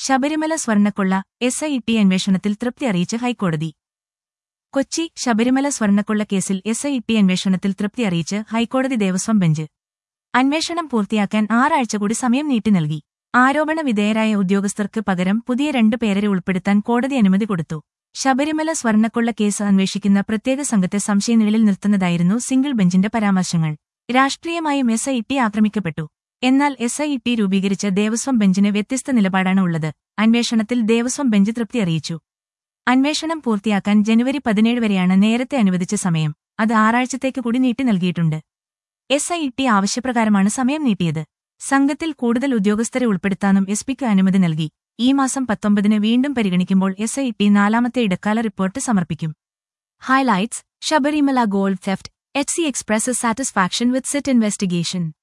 ശബരിമല സ്വർണ്ണക്കൊള്ള S I T അന്വേഷണത്തിൽ തൃപ്തി അറിയിച്ച് ഹൈക്കോടതി കൊച്ചി ശബരിമല സ്വർണ്ണക്കൊള്ള കേസിൽ എസ് ഐ ടി അന്വേഷണത്തിൽ തൃപ്തി അറിയിച്ച് ഹൈക്കോടതി ദേവസ്വം ബെഞ്ച് അന്വേഷണം പൂർത്തിയാക്കാൻ ആറാഴ്ച കൂടി സമയം നീട്ടി നൽകി ആരോപണ വിധേയരായ ഉദ്യോഗസ്ഥർക്ക് പകരം പുതിയ രണ്ട് പേരെ ഉൾപ്പെടുത്താൻ കോടതി അനുമതി കൊടുത്തു ശബരിമല സ്വർണ്ണക്കൊള്ള കേസ് അന്വേഷിക്കുന്ന പ്രത്യേക സംഘത്തെ സംശയനിഴലിൽ നിർത്തുന്നതായിരുന്നു സിംഗിൾ ബെഞ്ചിന്റെ പരാമർശങ്ങൾ രാഷ്ട്രീയമായും എസ് ഐ ടി ആക്രമിക്കപ്പെട്ടു എന്നാൽ എസ് ഐ ടി രൂപീകരിച്ച ദേവസ്വം ബെഞ്ചിന് വ്യത്യസ്ത നിലപാടാണ് ഉള്ളത് അന്വേഷണത്തിൽ ദേവസ്വം ബെഞ്ച് തൃപ്തി അറിയിച്ചു അന്വേഷണം പൂർത്തിയാക്കാൻ ജനുവരി പതിനേഴ് വരെയാണ് നേരത്തെ അനുവദിച്ച സമയം അത് ആറാഴ്ചത്തേക്ക് കൂടി നീട്ടി നൽകിയിട്ടുണ്ട് എസ് ഐ ടി ആവശ്യപ്രകാരമാണ് സമയം നീട്ടിയത് സംഘത്തിൽ കൂടുതൽ ഉദ്യോഗസ്ഥരെ ഉൾപ്പെടുത്താനും എസ് പിക്ക് അനുമതി നൽകി ഈ മാസം പത്തൊമ്പതിന് വീണ്ടും പരിഗണിക്കുമ്പോൾ എസ് ഐ ടി നാലാമത്തെ ഇടക്കാല റിപ്പോർട്ട് സമർപ്പിക്കും highlights Sabarimala gold theft H C express satisfaction with SIT investigation